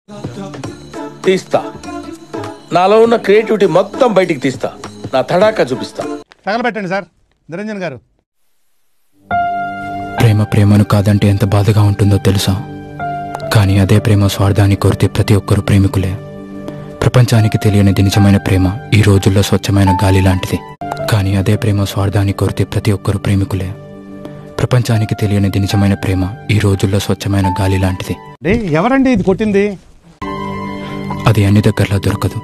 తీస్తా నాలో ఉన్న క్రియేటివిటీ మొత్తం బయటికి తీస్తా నా తడాకా చూపిస్తా తగలబెట్టండి సార్ నిరంజన్ గారు ప్రేమ ప్రేమను కాదంటే ఎంత బాధగా ఉంటుందో తెలుసా కానీ అదే ప్రేమ స్వార్థాన్ని కోరితే ప్రతి ఒక్కరూ ప్రేమికులే ప్రపంచానికి తెలియనిది నిజమైన ప్రేమ ఈ రోజుల్లో స్వచ్ఛమైన గాలి లాంటిది కానీ అదే ప్రేమ స్వార్థాన్ని కోరితే ప్రతి ఒక్కరూ ప్రేమికులే ప్రపంచానికి తెలియనిది నిజమైన ప్రేమ ఈ రోజుల్లో స్వచ్ఛమైన గాలి లాంటిది డే ఎవరండి ఇది కొట్టింది అది అన్ని దగ్గరలో దొరకదు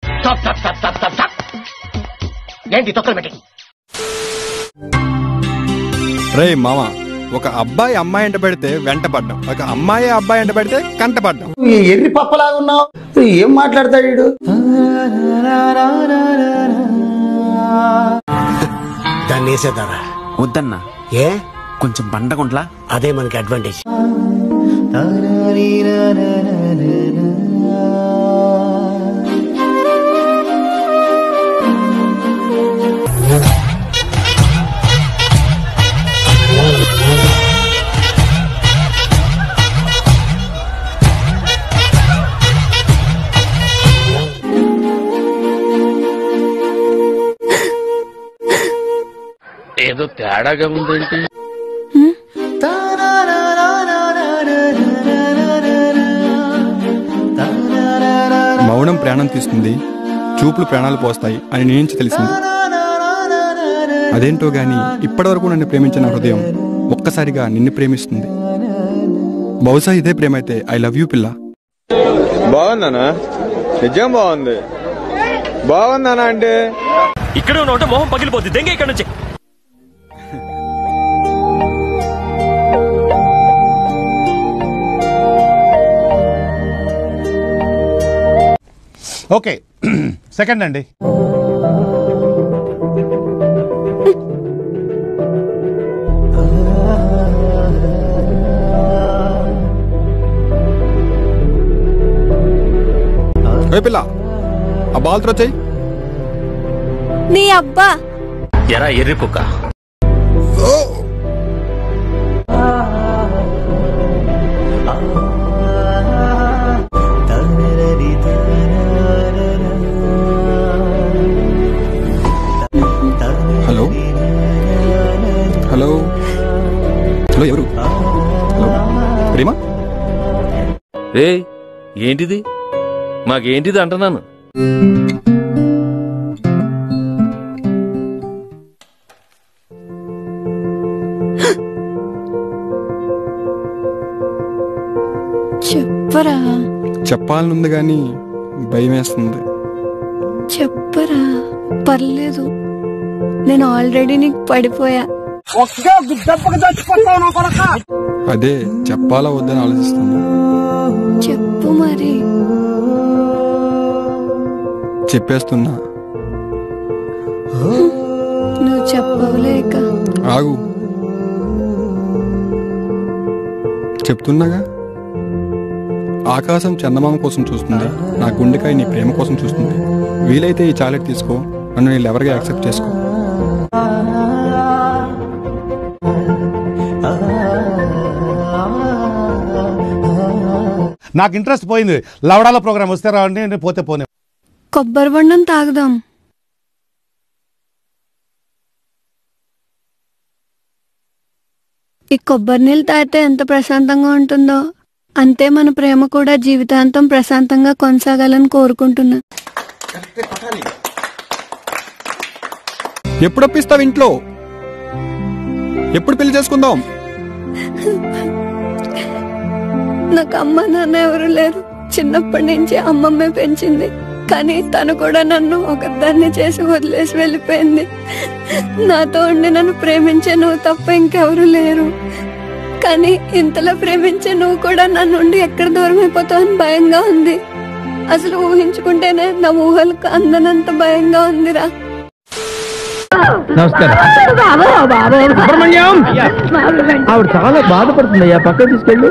రే మామ ఒక అబ్బాయి అమ్మాయి ఎంట పెడితే వెంట పడ్డాం ఒక అమ్మాయి అబ్బాయి ఎంట పెడితే కంట పడ్డాం ఎర్రి పప్పలాగా ఉన్నావు ఏం మాట్లాడతాడు వీడు దాన్ని వేసేద్దారా వద్దన్నా ఏ కొంచెం పండగుంట్లా అదే మనకి అడ్వాంటేజ్ ఏదో తేడాగా ఉందేంటి మౌనం ప్రాణం తీస్తుంది చూపులు ప్రాణాలు పోస్తాయి అని నీ నుంచి తెలిసింది అదేంటో గాని ఇప్పటివరకు నన్ను ప్రేమించిన హృదయం ఒక్కసారిగా నిన్ను ప్రేమిస్తుంది బహుశా ఇదే ప్రేమ అయితే ఐ లవ్ యూ పిల్ల బాగుందనా నిజం బాగుంది బాగుందనా అంటే ఇక్కడ ఉన్న మొహం పగిలిపోద్ది దెంగ ఇక్కడ నుంచి ఓకే సెకండ్ అండి ఏ పిల్ల ఆ బాల్ త్రో చెయ్యి నీ అబ్బా ఎరా ఎర్రి కుక్క హలో హలో హలో ఎవరు హలో ప్రేమ రే ఏంటిది మాకేంటిది అంటున్నాను చెప్పరా చెప్పాలనుంది కానీ భయం వేస్తుంది చెప్పరా పర్లేదు నేను ఆల్రెడీ నీకు పడిపోయా అదే చెప్పాలా వద్దని ఆలోచిస్తుంది చెప్పు మరి చెప్పేస్తున్నా నువ్వు చెప్పవలేక ఆగు చెప్తున్నాగా ఆకాశం చందమామ కోసం చూస్తుంది నా గుండెకాయ నీ ప్రేమ కోసం చూస్తుంది వీలైతే ఈ చాలెట్ తీసుకో నన్ను నేను ఎవరిగా యాక్సెప్ట్ చేసుకో నాకు ఇంట్రెస్ట్ పోయింది లవడాల ప్రోగ్రామ్ వస్తే రావండి నేను పోతే పోనే కొబ్బరి బొండం తాగుదాం ఈ కొబ్బరి నీళ్ళు తాగితే ఎంత ప్రశాంతంగా ఉంటుందో అంతే మన ప్రేమ కూడా జీవితాంతం ప్రశాంతంగా కొనసాగాలని కోరుకుంటున్నా ఎప్పుడు ఒప్పిస్తావు ఇంట్లో ఎప్పుడు పెళ్లి చేసుకుందాం నాకు అమ్మ నాన్న ఎవరు లేరు చిన్నప్పటి నుంచి అమ్మమ్మే పెంచింది కానీ తను కూడా నన్ను ఒకదాన్ని చేసి వదిలేసి వెళ్ళిపోయింది నాతో ఉండి నన్ను ప్రేమించే నువ్వు తప్ప ఇంకెవరు లేరు కానీ ఇంతలో ప్రేమించే నువ్వు కూడా నన్ను నుండి ఎక్కడ దూరం అయిపోతావు అని భయంగా ఉంది అసలు ఊహించుకుంటేనే నా ఊహలకు అందనంత భయంగా ఉందిరా ఆవిడ చాలా బాధపడుతుంది అయ్యా పక్కన తీసుకెళ్ళి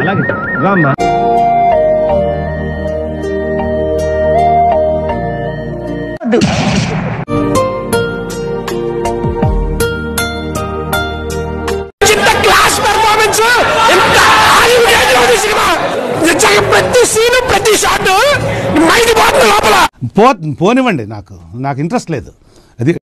ప్రతి సీను ప్రతి షాట్ పో పోనివ్వండి నాకు నాకు ఇంట్రెస్ట్ లేదు అది